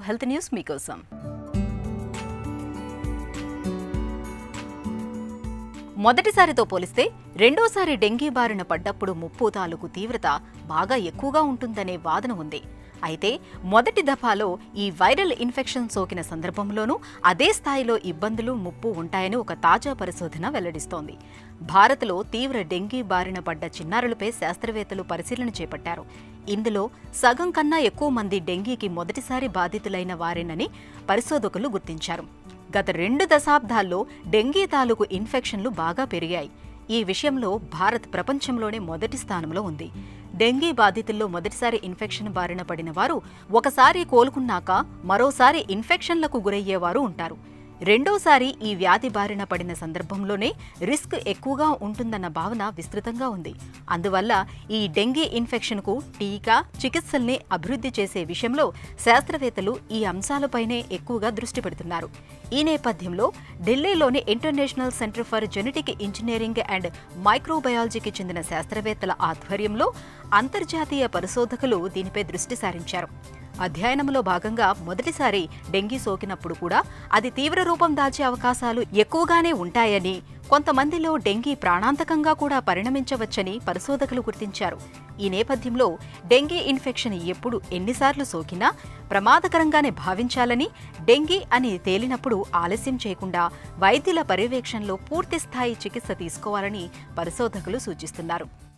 health news మీకోసం మొదటిసారితో పోలిస్తే రెండోసారి డెంగీ బారిన పడ్డప్పుడు ముప్పు తాలూకు తీవ్రత బాగా ఎక్కువగా ఉంటుందనే వాదన ఉంది అయితే మొదటి దఫాలో ఈ వైరల్ ఇన్ఫెక్షన్ సోకిన సందర్భంలోనూ అదే స్థాయిలో ఇబ్బందులు ముప్పు ఉంటాయని ఒక తాజా పరిశోధన వెల్లడిస్తోంది భారత్లో తీవ్ర డెంగీ బారిన పడ్డ చిన్నారులపై శాస్త్రవేత్తలు పరిశీలన చేపట్టారు ఇందులో సగం కన్నా ఎక్కువ మంది డెంగీకి మొదటిసారి బాధితులైన వారేనని పరిశోధకులు గుర్తించారు గత రెండు దశాబ్దాల్లో డెంగీ తాలూకు ఇన్ఫెక్షన్లు బాగా పెరిగాయి ఈ విషయంలో భారత్ ప్రపంచంలోనే మొదటి స్థానంలో ఉంది డెంగీ బాధితుల్లో మొదటిసారి ఇన్ఫెక్షన్ బారిన పడిన వారు ఒకసారి కోలుకున్నాక మరోసారి ఇన్ఫెక్షన్లకు గురయ్యేవారు ఉంటారు రెండోసారి ఈ వ్యాధి బారిన పడిన సందర్భంలోనే రిస్క్ ఎక్కువగా ఉంటుందన్న భావన విస్తృతంగా ఉంది అందువల్ల ఈ డెంగీ ఇన్ఫెక్షన్కు టీకా చికిత్సల్ని అభివృద్ధి చేసే విషయంలో శాస్త్రవేత్తలు ఈ అంశాలపైనే ఎక్కువగా దృష్టి పెడుతున్నారు ఈ నేపథ్యంలో ఢిల్లీలోని international centre for genetic engineering and మైక్రోబయాలజీకి చెందిన శాస్త్రవేత్తల ఆధ్వర్యంలో అంతర్జాతీయ పరిశోధకులు దీనిపై దృష్టి సారించారు అధ్యయనంలో భాగంగా మొదటిసారి డెంగీ సోకినప్పుడు కూడా అది తీవ్ర రూపం దాల్చే అవకాశాలు ఎక్కువగానే ఉంటాయని కొంతమందిలో డెంగీ ప్రాణాంతకంగా కూడా పరిణమించవచ్చని పరిశోధకులు గుర్తించారు ఈ నేపథ్యంలో డెంగీ ఇన్ఫెక్షన్ ఎప్పుడు ఎన్నిసార్లు సోకినా ప్రమాదకరంగానే భావించాలని డెంగీ అని తేలినప్పుడు ఆలస్యం చేయకుండా వైద్యుల పర్యవేక్షణలో పూర్తి స్థాయి చికిత్స తీసుకోవాలని పరిశోధకులు సూచిస్తున్నారు